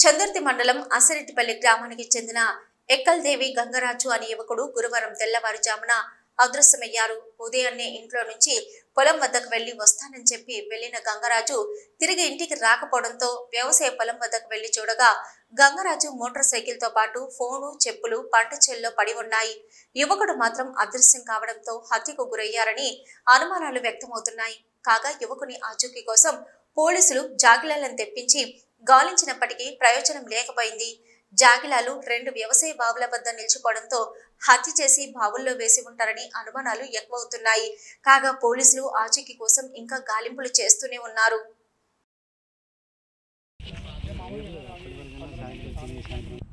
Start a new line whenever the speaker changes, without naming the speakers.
చందుర్తి మండలం అసిరెడ్డిపల్లి గ్రామానికి చెందిన ఎక్కల్దేవి గంగరాజు అనే యువకుడు గురువారం తెల్లవారుజామున అదృశ్యమయ్యారు ఉదయాన్నే ఇంట్లో నుంచి పొలం వద్దకు వెళ్లి వస్తానని చెప్పి వెళ్లిన గంగరాజు తిరిగి ఇంటికి రాకపోవడంతో వ్యవసాయ పొలం వద్దకు వెళ్లి చూడగా గంగరాజు మోటార్ సైకిల్ తో పాటు ఫోను చెప్పులు పంట చేల్లో పడి ఉన్నాయి యువకుడు మాత్రం అదృశ్యం కావడంతో హత్యకు గురయ్యారని అనుమానాలు వ్యక్తమవుతున్నాయి కాగా యువకుని ఆచూకీ కోసం పోలీసులు జాగిలాలను తెప్పించి గాలించినప్పటికీ ప్రయోజనం లేకపోయింది జాగిలాలు రెండు వ్యవసాయ బావుల వద్ద నిలిచిపోవడంతో హత్య చేసి బావుల్లో వేసి ఉంటారని అనుమానాలు ఎక్కువవుతున్నాయి కాగా పోలీసులు ఆచూకీ కోసం ఇంకా గాలింపులు చేస్తూనే ఉన్నారు